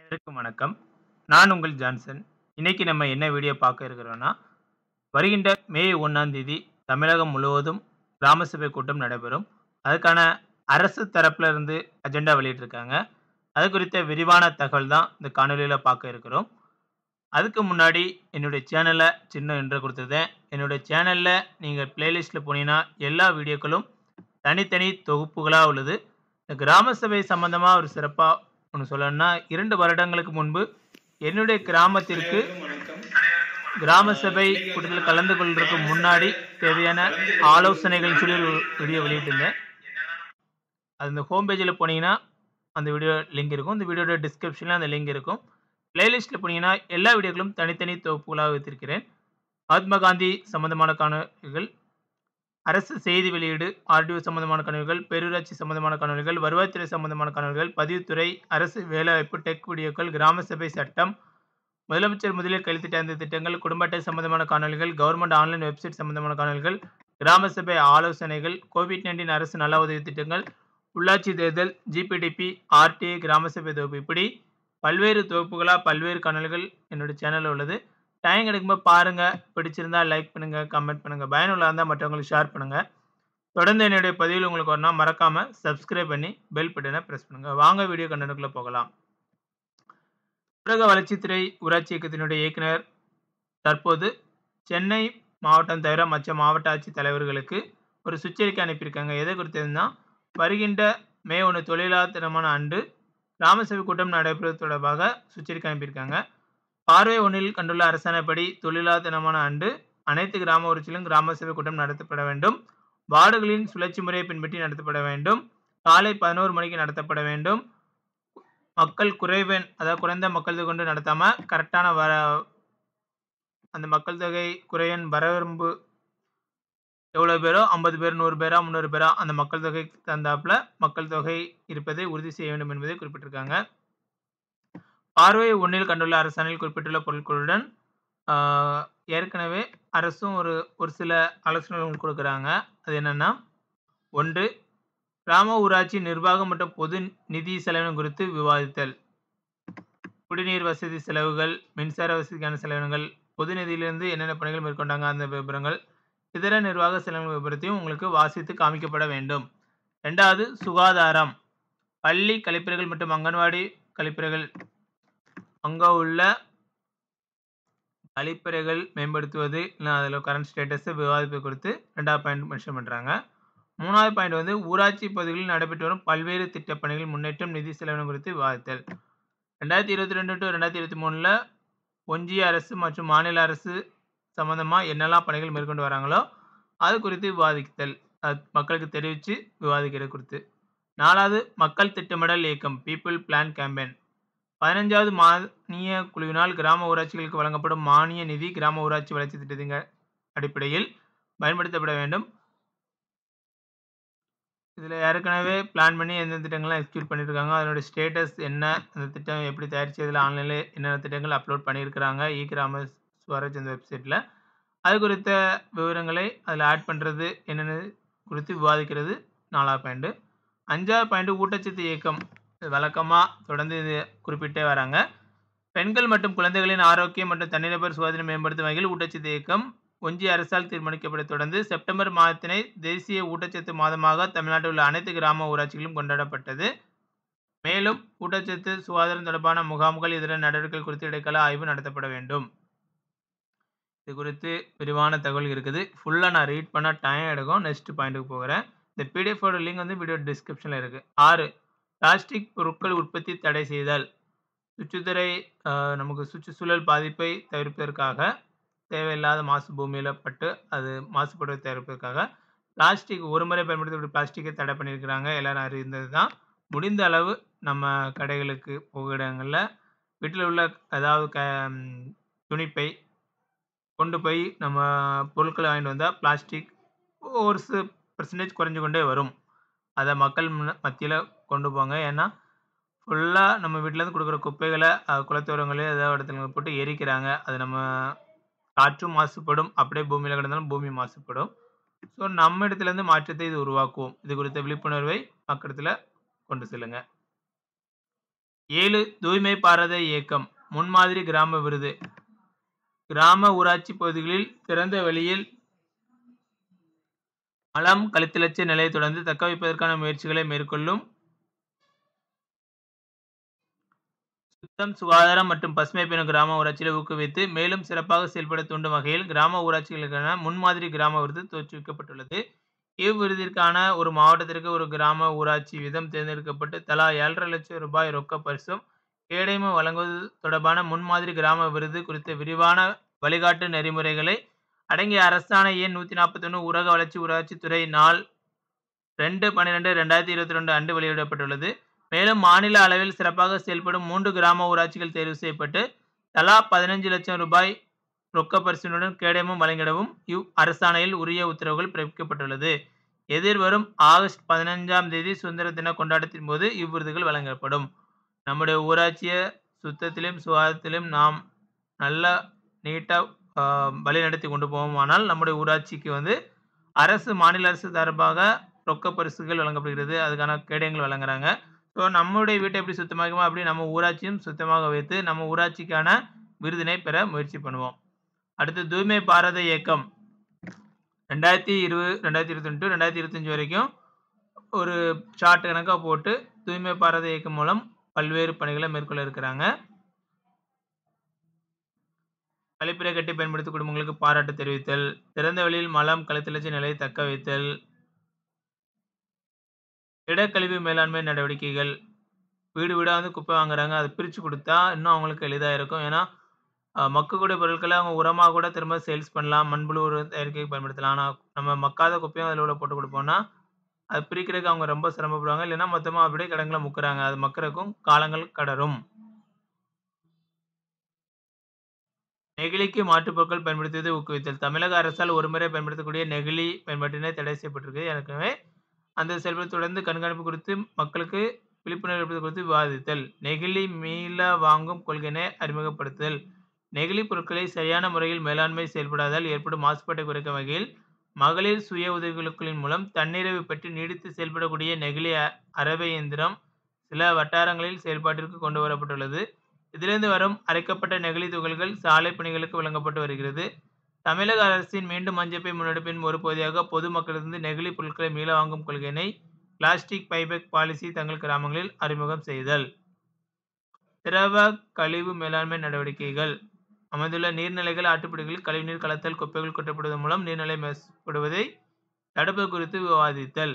அனைவருக்கும் வணக்கம். நான் உங்கள் ஜான்சன். இன்னைக்கு நம்ம என்ன வீடியோ பார்க்க இருக்கிறோம்னா, வருகின்ற மே 1ஆம் தேதி தமிழகம் முழுவதும் கிராம சபை கூட்டம் நடைபெறும். அதுக்கான அரசு தரப்புல இருந்து அஜெண்டா வெளியிட்டிருக்காங்க. அது குறித்த விரிவான தகவல் தான் இந்த காணொளியில பார்க்க இருக்கிறோம். அதுக்கு முன்னாடி என்னுடைய சேனல சின்ன இன்ட்ரோ குடுத்துருந்தேன். என்னுடைய சேனல்ல நீங்க பிளேலிஸ்ட்ல போனீங்கன்னா, எல்லா வீடியோக்களும் தனித்தனி தொகுப்புகளா உள்ளது. இந்த கிராம சபை சம்பந்தமா ஒரு சிறப்பா ஒண்ணு சொல்லணும்னா, 2 வருடங்களுக்கு முன்பு என்னுடைய கிராமத்திற்கு கிராம சபை கூட்டத்தில் கலந்து கொள்றதுக்கு முன்னாடி தேவையான ஆலோசனைகள்னு சொல்லி ஒரு வீடியோ வெளியிட்டிருந்தேன். அது இந்த ஹோம் பேஜ்ல போனீங்கன்னா, அந்த வீடியோ லிங்க் இருக்கும். இந்த வீடியோட டிஸ்கிரிப்ஷன்ல அந்த லிங்க் இருக்கும். பிளேலிஸ்ட்ல போனீங்கன்னா, எல்லா வீடியோக்களும் தனித்தனி தொகுப்புகளாக வைத்திருக்கிறேன். மகாத்மா காந்தி சம்பந்தமான காணொளிகள், அரசு செய்தி வெளியீடு, ஆர்டிஓ சம்பந்தமான காணொளிகள், பேரூராட்சி சம்பந்தமான காணொளிகள், வருவாய்த்துறை சம்பந்தமான காணொளிகள், பதிவுத்துறை, அரசு வேலைவாய்ப்பு, டெக் வீடியோக்கள், கிராம சபை சட்டம், முதலமைச்சர் முதலில் கையெழுத்திட்ட அந்த திட்டங்கள், குடும்ப அட்டை சம்பந்தமான காணொளிகள், கவர்ன்மெண்ட் ஆன்லைன் வெப்சைட் சம்பந்தமான காணொளிகள், கிராம சபை ஆலோசனைகள், கோவிட்-19 அரசு நல உதவி திட்டங்கள், உள்ளாட்சி தேர்தல், ஜிபிடிபி, ஆர்டிஐ, கிராம சபை தொகுப்பு இப்படி பல்வேறு தொகுப்புகளா பல்வேறு காணொளிகள் என்னோட சேனல்ல உள்ளது. டைம் கிடைக்கும்போது பாருங்க. பிடிச்சிருந்தா லைக் பண்ணுங்க, கமெண்ட் பண்ணுங்க. பயனுள்ளதா இருந்தா மற்றவங்களுக்கு ஷேர் பண்ணுங்க. தொடர்ந்து என்னுடைய பதிவுகள் உங்களுக்கு வரணும்னா மறக்காம சப்ஸ்கிரைப் பண்ணி பெல் பட்டன பிரஸ் பண்ணுங்க. வாங்க வீடியோ கன்டென்ட்க்குள்ள போகலாம். ஊரக வளர்ச்சித்துறை ஊராட்சி இயக்கத்தினுடைய இயக்குனர் தற்போது சென்னை மாவட்டம் தவிர மற்ற மாவட்ட ஆட்சித் தலைவர்களுக்கு ஒரு சுற்றறிக்கை அனுப்பியிருக்காங்க. எதை குறித்ததுன்னா, வருகின்ற மே 1 தொழிலாளர் தினமான அன்று கிராம சபை கூட்டம் நடைபெறுவது தொடர்பாக சுற்றறிக்கை அனுப்பியிருக்காங்க. பார்வை 1ல் கண்டுள்ள அரசாணைப்படி தொழிலாளர் தினமான அன்று அனைத்து கிராம ஊராட்சிகளிலும் கிராம சபை கூட்டம் நடத்தப்பட வேண்டும். வார்டுகளின் சுழற்சி முறையை பின்பற்றி நடத்தப்பட வேண்டும். காலை 11 மணிக்கு நடத்தப்பட வேண்டும். மக்கள் குறைவெண் அதாவது குறைந்த மக்கள் தொகை கொண்டு நடத்தாம கரெக்டான வர அந்த மக்கள் தொகை குறையெண் வரம்பு எவ்வளவு பேரோ 50 பேர், 100 பேரா, 300 பேரா அந்த மக்கள் தொகைக்கு தகுந்தாப்புல மக்கள் தொகை இருப்பதை உறுதி செய்ய வேண்டும் என்பதை குறிப்பிட்டிருக்காங்க. பார்வை 1ல் கண்டுள்ள அரசாணையில் குறிப்பிட்டுள்ள பொருட்களுடன் ஆ ஏற்கனவே அரசும் ஒரு ஒரு சில ஆலோசனைகள் கொடுக்குறாங்க. அது என்னன்னா, 1 கிராம ஊராட்சி நிர்வாகம் மற்றும் பொது நிதி செலவினம் குறித்து விவாதித்தல். குடிநீர் வசதி செலவுகள், மின்சார வசதிக்கான செலவினங்கள், பொது நிதியிலிருந்து என்னென்ன பணிகள் மேற்கொண்டாங்க அந்த விபரங்கள், இதர நிர்வாக செலவின விபரத்தையும் உங்களுக்கு வாசித்து காமிக்கப்பட வேண்டும். 2வது சுகாதாரம். பள்ளி கழிப்பறைகள் மற்றும் அங்கன்வாடி கழிப்பறைகள் அங்க உள்ள கழிப்பறைகள் மேம்படுத்துவது, இல்ல அதுல கரண்ட் ஸ்டேட்டஸ் விவாதிப்பது குறித்து 2வது பாயிண்ட் மென்ஷன் பண்றாங்க. 3வது பாயிண்ட் வந்து ஊராட்சி பகுதிகளில் நடைபெற்று வரும் பல்வேறு திட்டப் பணிகள் முன்னேற்றம், நிதி செலவினம் குறித்து விவாதித்தல். 2022 டூ 2023ல ஒன்றிய அரசு மற்றும் மாநில அரசு சம்பந்தமா என்னெல்லாம் பணிகள் மேற்கொண்டு வராங்களோ, அது குறித்து விவாதித்தல். அது மக்களுக்கு தெரிவிச்சு விவாதிக்கிறது குறித்து. 4வது மக்கள் திட்டமிடல் இயக்கம் பீப்பிள் பிளான் கேம்பெயின். 15வது மானிய குழுவினால் கிராம ஊராட்சிகளுக்கு வழங்கப்படும் மானிய நிதி கிராம ஊராட்சி வளர்ச்சி திட்டத்தின் அடிப்படையில் பயன்படுத்தப்பட வேண்டும். இதுல ஏற்கனவே பிளான் பண்ணி எந்தெந்த திட்டங்கள்லாம் எக்ஸிக்யூட் பண்ணியிருக்காங்க, அதனுடைய ஸ்டேட்டஸ் என்ன, அந்த திட்டம் எப்படி தயாரிச்சதுல ஆன்லைன்ல என்னென்ன திட்டங்கள் அப்லோட் பண்ணியிருக்கிறாங்க, இ கிராம ஸ்வராஜ் அந்த வெப்சைட்ல. அது குறித்த விவரங்களை அதுல ஆட் பண்றது என்னென்ன குறித்து விவாதிக்கிறது 4வது பாயிண்ட். 5வது பாயிண்ட் ஊட்டச்சத்து இயக்கம். வழக்கமா தொடர்ந்து இது குறிப்பிட்டே வராங்க. பெண்கள் மற்றும் குழந்தைகளின் ஆரோக்கியம் மற்றும் தனிநபர் சுகாதாரம் மேம்படுத்தும் வகையில் ஊட்டச்சத்து இயக்கம் ஒன்றிய அரசால் தீர்மானிக்கப்பட்டதைத் தொடர்ந்து செப்டம்பர் மாதத்தினை தேசிய ஊட்டச்சத்து மாதமாக தமிழ்நாட்டில் உள்ள அனைத்து கிராம ஊராட்சிகளிலும் கொண்டாடப்பட்டது. மேலும் ஊட்டச்சத்து, சுகாதாரம் தொடர்பான முகாம்கள், இதர நடவடிக்கைகள் குறித்து இடைக்கால ஆய்வு நடத்தப்பட வேண்டும். இது குறித்து விரிவான தகவல் இருக்குது. ஃபுல்லா நான் ரீட் பண்ண டைம் எடுக்கும். நெக்ஸ்ட் பாயிண்ட்க்கு போகிறேன். இந்த பிடிஎஃப் ஓட லிங்க் வந்து வீடியோ டிஸ்கிரிப்ஷன்ல இருக்கு. 6 பிளாஸ்டிக் பொருட்கள் உற்பத்தி தடை செய்தல். சுற்றுத்துறை அ நமக்கு சுற்றுச்சூழல் பாதிப்பை தவிர்ப்பதற்காக தேவையில்லாத மாசு பூமியில பட்டு அது மாசுபடுவதை தவிர்ப்பதற்காக பிளாஸ்டிக் ஒருமுறை பயன்படுத்தக்கூடிய பிளாஸ்டிக்கை தடை பண்ணியிருக்கிறாங்க. எல்லாரும் அறிந்தது தான். முடிந்த அளவு நம்ம கடைகளுக்கு போகிற இடங்கள்ல வீட்டில் உள்ள அதாவது க துணிப்பை கொண்டு போய் நம்ம பொருட்கள வாங்கிட்டு வந்தா பிளாஸ்டிக் ஒரு சில பெர்சன்டேஜ் குறைஞ்சு கொண்டே வரும். அத மக்கள் முன்ன மத்தியில கொண்டு போங்க. ஏன்னா, ஃபுல்லா நம்ம வீட்லருந்து குடுக்குற குப்பைகள அ குளத்தோரங்கள்லயோ ஏதோ இடத்துல போட்டு எரிக்கிறாங்க. அது நம்ம காற்றும் மாசுபடும். அப்படியே பூமியில கிடந்தாலும் பூமி மாசுபடும். ஸோ நம்ம இடத்திலிருந்து மாற்றத்தை இது உருவாக்குவோம். இது குறித்த விழிப்புணர்வை மக்களிடத்தில கொண்டு செல்லுங்க. ஏழு தூய்மை பாரத இயக்கம் முன்மாதிரி கிராம விருது கிராம ஊராட்சி பகுதிகளில் திறந்த வெளியில் மலம் கழித்தலட்சிய நிலையை தொடர்ந்து தக்க வைப்பதற்கான முயற்சிகளை மேற்கொள்ளும் சுத்தம் சுகாதாரம் மற்றும் பசுமை பெறும் கிராம ஊராட்சிகளை ஊக்குவித்து மேலும் சிறப்பாக செயல்பட தூண்டும் வகையில் கிராம ஊராட்சிகளுக்கான முன்மாதிரி கிராம விருது தோற்றுவிக்கப்பட்டுள்ளது இவ்விருதிற்கான ஒரு மாவட்டத்திற்கு ஒரு கிராம ஊராட்சி வீதம் தேர்ந்தெடுக்கப்பட்டு தலா ஏழரை லட்சம் ரூபாய் ரொக்க பரிசும் கேடயமும் வழங்குவது தொடர்பான முன்மாதிரி கிராம விருது குறித்த விரிவான வழிகாட்டு நெறிமுறைகளை அடங்கிய அரசாணை எண் நூற்றி நாற்பத்தொன்று ஊரக வளர்ச்சி ஊராட்சித்துறை நாள் ரெண்டு பன்னிரெண்டு ரெண்டாயிரத்தி இருபத்தி ரெண்டு அன்று வெளியிடப்பட்டுள்ளது மேலும் மாநில அளவில் சிறப்பாக செயல்படும் மூன்று கிராம ஊராட்சிகள் தேர்வு செய்யப்பட்டு தலா பதினஞ்சு லட்சம் ரூபாய் ரொக்க பரிசுடன் கேடயமும் வழங்கிடவும் இவ் அரசாணையில் உரிய உத்தரவுகள் பிறப்பிக்கப்பட்டுள்ளது எதிர்வரும் ஆகஸ்ட் பதினஞ்சாம் தேதி சுதந்திர தின கொண்டாட்டத்தின் போது இவ்விருதுகள் வழங்கப்படும் நம்முடைய ஊராட்சியை சுத்தத்திலும் சுகாதாரத்திலும் நாம் நல்ல நீட்டாக வழிநடத்தி கொண்டு போவோமானால் நம்முடைய ஊராட்சிக்கு வந்து அரசு மாநில அரசு சார்பாக ரொக்க பரிசுகள் வழங்கப்படுகிறது அதுக்கான கேடயங்கள் வழங்குறாங்க ஸோ நம்முடைய வீட்டை எப்படி சுத்தமாக்குமோ அப்படி நம்ம ஊராட்சியும் சுத்தமாக வைத்து நம்ம ஊராட்சிக்கான விருதினை பெற முயற்சி பண்ணுவோம் அடுத்து தூய்மை பாரத இயக்கம் ரெண்டாயிரத்தி இருபது ரெண்டாயிரத்தி இருபத்தி ரெண்டு ரெண்டாயிரத்தி இருபத்தஞ்சி வரைக்கும் ஒரு சார்ட் கணக்காக போட்டு தூய்மை பாரத இயக்கம் மூலம் பல்வேறு பணிகளை மேற்கொள்ள இருக்கிறாங்க கழிப்பிறை கட்டி பயன்படுத்தும் குடும்பங்களுக்கு பாராட்டு தெரிவித்தல் திறந்த வெளியில் மலம் கழுத்தலட்சி நிலையை தக்க வைத்தல் இடக்கழிவு மேலாண்மை நடவடிக்கைகள் வீடு வீடாக வந்து குப்பை வாங்குறாங்க அதை பிரித்து கொடுத்தா இன்னும் அவங்களுக்கு எளிதாக இருக்கும் ஏன்னா மக்கக்கூடிய பொருட்களை அவங்க உரமாக கூட திரும்ப சேல்ஸ் பண்ணலாம் மண்புழு உரம் தயாரிக்க பயன்படுத்தலாம் ஆனால் நம்ம மக்காத குப்பையும் அதில் உள்ள போட்டு கொடுப்போம்னா அது பிரிக்கிறதுக்கு அவங்க ரொம்ப சிரமப்படுவாங்க இல்லைன்னா மொத்தமாக அப்படியே கிடங்குல முக்குறாங்க அது மக்களுக்கும் காலங்கள் கடரும் நெகிழிக்கு மாற்றுப் பொருட்கள் பயன்படுத்துவதை ஊக்குவித்தல் தமிழக அரசால் ஒருமுறை பயன்படுத்தக்கூடிய நெகிழி பயன்பாட்டினை தடை செய்யப்பட்டிருக்கு ஏற்கனவே அந்த செயல்பாடு தொடர்ந்து கண்காணிப்பு குறித்து மக்களுக்கு விழிப்புணர்வு ஏற்படுத்த குறித்து விவாதித்தல் நெகிழி மீள வாங்கும் கொள்கையினை அறிமுகப்படுத்துதல் நெகிழி பொருட்களை சரியான முறையில் மேலாண்மை செயல்படாதால் ஏற்படும் மாசுபாட்டை குறைக்கும் வகையில் மகளிர் சுய உதவிக்குழுக்களின் மூலம் தன்னிறைவு பெற்று நீடித்து செயல்படக்கூடிய நெகிழி அரவை இயந்திரம் சில வட்டாரங்களில் செயல்பாட்டிற்கு கொண்டு வரப்பட்டுள்ளது இதிலிருந்து வரும் அரைக்கப்பட்ட நெகிழி துகள்கள் சாலை பணிகளுக்கு வழங்கப்பட்டு வருகிறது தமிழக அரசின் மீண்டும் மஞ்சப்பை முன்னெடுப்பின் ஒரு பகுதியாக பொதுமக்களிடமிருந்து நெகிழி பொருட்களை மீள வாங்கும் கொள்கையினை பிளாஸ்டிக் பைபேக் பாலிசி தங்கள் கிராமங்களில் அறிமுகம் செய்தல் திரவ கழிவு மேலாண்மை நடவடிக்கைகள் அமைந்துள்ள நீர்நிலைகள் ஆட்டுப்பிடிகளில் கழிவுநீர் கலத்தல் குப்பைகள் கொட்டப்படுவதன் மூலம் நீர்நிலை மேம்படுவதை தடுப்பு குறித்து விவாதித்தல்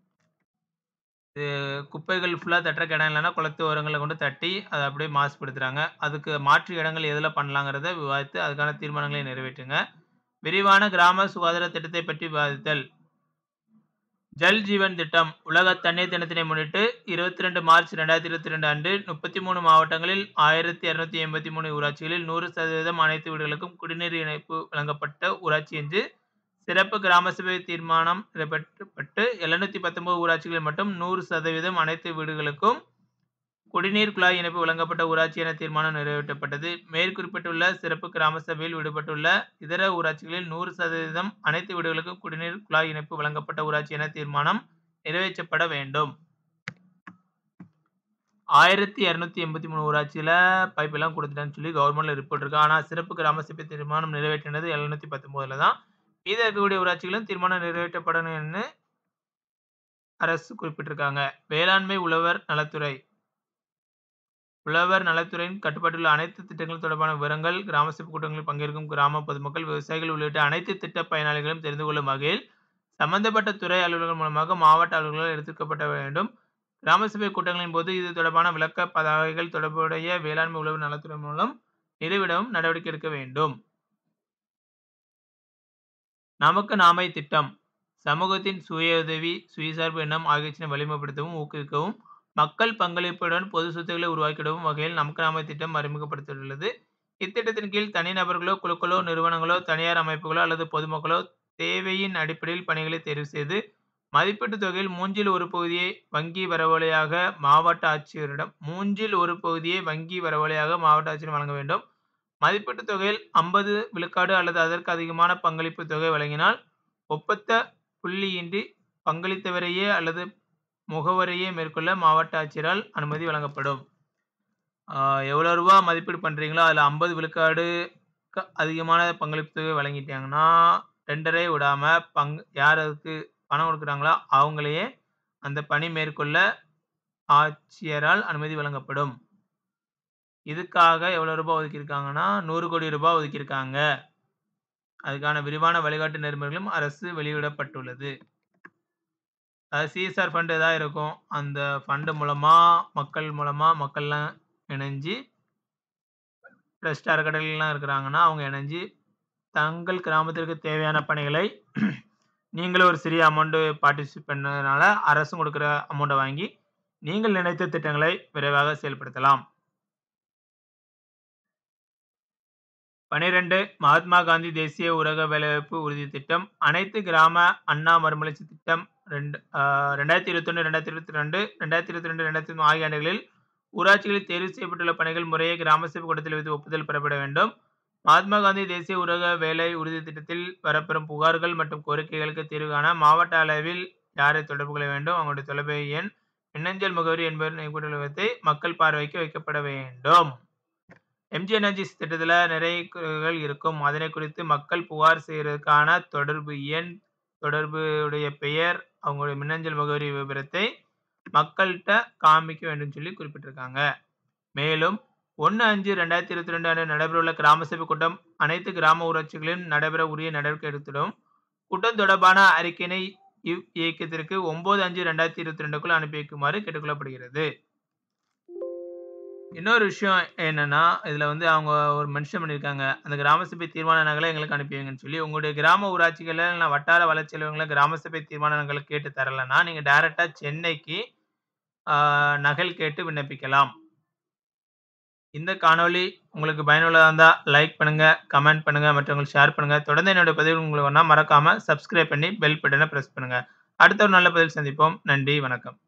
குப்பைகள் ஃபுல்லாக தட்டுறக்கு இடம் இல்லைன்னா குளத்து ஓரங்களை கொண்டு தட்டி அதை அப்படியே மாசுபடுத்துகிறாங்க அதுக்கு மாற்று இடங்கள் எதில் பண்ணலாங்கிறத விவாதித்து அதுக்கான தீர்மானங்களை நிறைவேற்றுங்க விரிவான கிராம சுகாதார திட்டத்தை பற்றி விவாதித்தல் ஜல் ஜீவன் திட்டம் உலக தண்ணீர் தினத்தினை முன்னிட்டு இருபத்தி ரெண்டு மார்ச் ரெண்டாயிரத்தி இருபத்தி ரெண்டு அன்று முப்பத்தி மூணு மாவட்டங்களில் ஆயிரத்தி இரநூத்தி எண்பத்தி மூணு ஊராட்சிகளில் நூறு சதவீதம் அனைத்து வீடுகளுக்கும் குடிநீர் இணைப்பு வழங்கப்பட்ட ஊராட்சி என்று சிறப்பு கிராம சபை தீர்மானம் நிறைவேற்றப்பட்டு எழுநூத்தி பத்தொன்பது ஊராட்சிகளில் மட்டும் நூறு சதவீதம் அனைத்து வீடுகளுக்கும் குடிநீர் குழாய் இணைப்பு வழங்கப்பட்ட ஊராட்சி என தீர்மானம் நிறைவேற்றப்பட்டது மேற்குறிப்பிட்டுள்ள சிறப்பு கிராம சபையில் விடுபட்டுள்ள இதர ஊராட்சிகளில் நூறு சதவீதம் அனைத்து வீடுகளுக்கும் குடிநீர் குழாய் இணைப்பு வழங்கப்பட்ட ஊராட்சி என தீர்மானம் நிறைவேற்றப்பட வேண்டும் ஆயிரத்தி இரநூத்தி எண்பத்தி மூணு ஊராட்சியில் பைப் எல்லாம் கொடுத்துட்டேன்னு சொல்லி கவர்மெண்ட்ல ரிப்போர்ட் இருக்கு ஆனால் சிறப்பு கிராம சபை தீர்மானம் நிறைவேற்றினது எழுநூத்தி பத்தொன்பதுல தான் மீத இருக்கக்கூடிய ஊராட்சிகளும் தீர்மானம் நிறைவேற்றப்படணும்னு அரசு குறிப்பிட்டிருக்காங்க வேளாண்மை உழவர் நலத்துறை உழவர் நலத்துறையின் கட்டுப்பாட்டுள்ள அனைத்து திட்டங்கள் தொடர்பான விவரங்கள் கிராம சபை கூட்டங்களில் பங்கேற்கும் கிராம பொதுமக்கள் விவசாயிகள் உள்ளிட்ட அனைத்து திட்ட பயனாளிகளும் தெரிந்து கொள்ளும் வகையில் சம்பந்தப்பட்ட துறை அலுவலர்கள் மூலமாக மாவட்ட அலுவலர்கள் எடுத்துக்கப்பட வேண்டும் கிராம சபை கூட்டங்களின் போது இது தொடர்பான விளக்க பதாகைகள் தொடர்புடைய வேளாண்மை உழவு நலத்துறை மூலம் நிறுவிடவும் நடவடிக்கை எடுக்க வேண்டும் நமக்கு நாமை திட்டம் சமூகத்தின் சுய உதவி சுயசார்பு எண்ணம் ஆகியவற்றினை வலிமைப்படுத்தவும் ஊக்குவிக்கவும் மக்கள் பங்களிப்புடன் பொது சொத்துக்களை உருவாக்கிடவும் வகையில் நமக்கு நாமை திட்டம் அறிமுகப்படுத்தியுள்ளது இத்திட்டத்தின் கீழ் தனிநபர்களோ குழுக்களோ நிறுவனங்களோ தனியார் அமைப்புகளோ அல்லது பொதுமக்களோ தேவையின் அடிப்படையில் பணிகளை தேர்வு செய்து மதிப்பீட்டு தொகையில் மூன்றில் ஒரு பகுதியை வங்கி வரவழையாக மாவட்ட ஆட்சியரிடம் மூன்றில் ஒரு பகுதியை வங்கி வரவழையாக மாவட்ட ஆட்சியர் வழங்க வேண்டும் மதிப்பீட்டு தொகையில் ஐம்பது விழுக்காடு அல்லது அதற்கு அதிகமான பங்களிப்பு தொகை வழங்கினால் ஒப்பத்த புள்ளியின்றி பங்களித்தவரையே அல்லது முகவரையே மேற்கொள்ள மாவட்ட ஆட்சியரால் அனுமதி வழங்கப்படும் ஆ எவ்வளோ ரூபா மதிப்பீடு பண்றீங்களோ, அதில 50 விழுக்காடு க அதிகமான பங்களிப்பு தொகை வழங்கிட்டாங்கன்னா, டெண்டரே விடாம பங் யார் அதுக்கு பணம் குடுக்குறாங்களோ, அவங்களையே அந்த பணி மேற்கொள்ள ஆட்சியரால் அனுமதி வழங்கப்படும். இதுக்காக எவ்வளோ ரூபா ஒதுக்கியிருக்காங்கன்னா, ரூ. 100,00,00,000 ஒதுக்கியிருக்காங்க. அதுக்கான விரிவான வழிகாட்டு நெறிமுறைகளும் அரசு வெளியிடப்பட்டுள்ளது. அதாவது சிஎஸ்ஆர் ஃபண்ட் ஏதாவது இருக்கும். அந்த ஃபண்ட் மூலமா, மக்கள் மூலமா மக்கள்லாம் இணைஞ்சு ட்ரஸ்ட் அறக்கட்டளைலாம் இருக்கிறாங்கன்னா, அவங்க இணைஞ்சு தங்கள் கிராமத்திற்கு தேவையான பணிகளை நீங்களும் ஒரு சிறிய அமௌண்ட் பார்ட்டிசிபேட் பண்ணதுனால, அரசும் குடுக்குற அமௌண்ட்ட வாங்கி, நீங்கள் நினைத்த திட்டங்களை விரைவாக செயல்படுத்தலாம். 12 மகாத்மா காந்தி தேசிய ஊரக வேலைவாய்ப்பு உறுதித் திட்டம். அனைத்து கிராம அண்ணா மறுமலர்ச்சி திட்டம் ரெண்டு ஆ 2021, 2022, 2022, 2023 ஆகிய ஆண்டுகளில் ஊராட்சிகளில் தேர்வு செய்யப்பட்டுள்ள பணிகள் முறையே கிராம சபை கூட்டத்தில் வைத்து ஒப்புதல் பெறப்பட வேண்டும். மகாத்மா காந்தி தேசிய ஊரக வேலை உறுதித் திட்டத்தில் வரப்பெறும் புகார்கள் மற்றும் கோரிக்கைகளுக்கு தீர்வு காண மாவட்ட அளவில் யாரை தொடர்பு கொள்ள வேண்டும்? அவங்களுடைய தொலைபேசி எண், மின்னஞ்சல் முகவரி என்பன வைத்து மக்கள் பார்வைக்கு வைக்கப்பட வேண்டும். எம்ஜி எனர்ஜிஸ் திட்டத்தில நிறைய குறைகள் இருக்கும். அதனை குறித்து மக்கள் புகார் செய்றதுக்கான தொடர்பு எண், தொடர்புடைய பெயர், அவங்களுடைய மின்னஞ்சல் முகவரி விபரத்தை மக்கள்ட்ட காமிக்க வேண்டும் சொல்லி குறிப்பிட்டிருக்காங்க. மேலும் 1/5/2022 அன்று நடைபெறவுள்ள கிராம சபை கூட்டம் அனைத்து கிராம ஊராட்சிகளிலும் நடைபெற உரிய நடவடிக்கை எடுத்திடும். கூட்டம் தொடர்பான அறிக்கையினை இவ் இயக்கத்திற்கு 9/5/2022க்குள் அனுப்பி வைக்குமாறு கேட்டுக் கொள்ளப்படுகிறது. இன்னொரு விஷயம் என்னன்னா, இதில வந்து அவங்க ஒரு மென்ஷன் பண்ணியிருக்காங்க. அந்த கிராம சபை தீர்மான நகலை எங்களுக்கு அனுப்பி வைங்கன்னு சொல்லி. உங்களுடைய கிராம ஊராட்சிகள்ல இல்ல வட்டார வளர்ச்சி அலுவலகங்கள்ல கிராம சபை தீர்மான நகல் கேட்டு தரலன்னா, நீங்க டைரக்ட்டா சென்னைக்கு ஆ நகல் கேட்டு விண்ணப்பிக்கலாம். இந்த காணொளி உங்களுக்கு பயனுள்ளதா இருந்தா லைக் பண்ணுங்க, கமெண்ட் பண்ணுங்க, மற்றவங்களுக்கு ஷேர் பண்ணுங்க. தொடர்ந்து என்னுடைய பதிவுகள் உங்களுக்கு வேணும்னா மறக்காம சப்ஸ்கிரைப் பண்ணி பெல் பட்டன பிரஸ் பண்ணுங்க. அடுத்த ஒரு நல்ல பதிவில் சந்திப்போம். நன்றி, வணக்கம்.